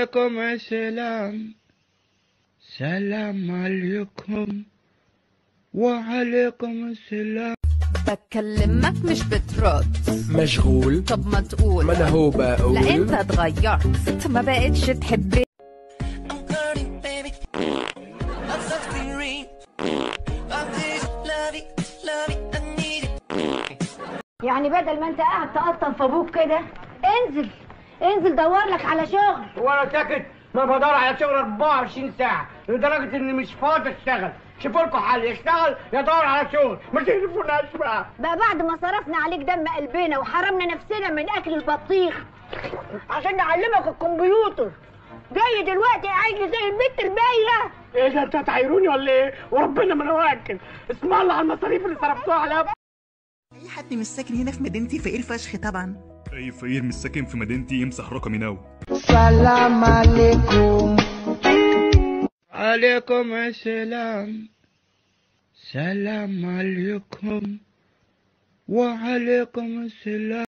عليكم السلام سلام عليكم وعليكم السلام بكلمك مش بترد مشغول طب ما تقول ما انا هو بقول لا انت اتغيرت ست ما بقتش تحبني I'm burning, baby. I'm sunscreen ring. I'm this love it, love it, I need it. يعني بدل ما انت قاعد تقطن في ابوك كده انزل انزل دور لك على شغل وانا ساكت ما بدور على شغل 24 ساعه لدرجه اني مش فاضي اشتغل شوفوا لكم حل يشتغل يدور على شغل ما تقرفوناش بقى بقى بعد ما صرفنا عليك دم قلبنا وحرمنا نفسنا من اكل البطيخ عشان نعلمك الكمبيوتر جاي دلوقتي عايز زي البت البايله ايه ده انتوا هتعايروني ولا ايه وربنا ما انا واكل اسم الله على المصاريف اللي صرفتوها على اي حد مش ساكن هنا في مدينتي فقير فشخ طبعا اي فقير مش ساكن في مدينتي يمسح رقمي ناو سلام عليكم عليكم السلام سلام عليكم وعليكم السلام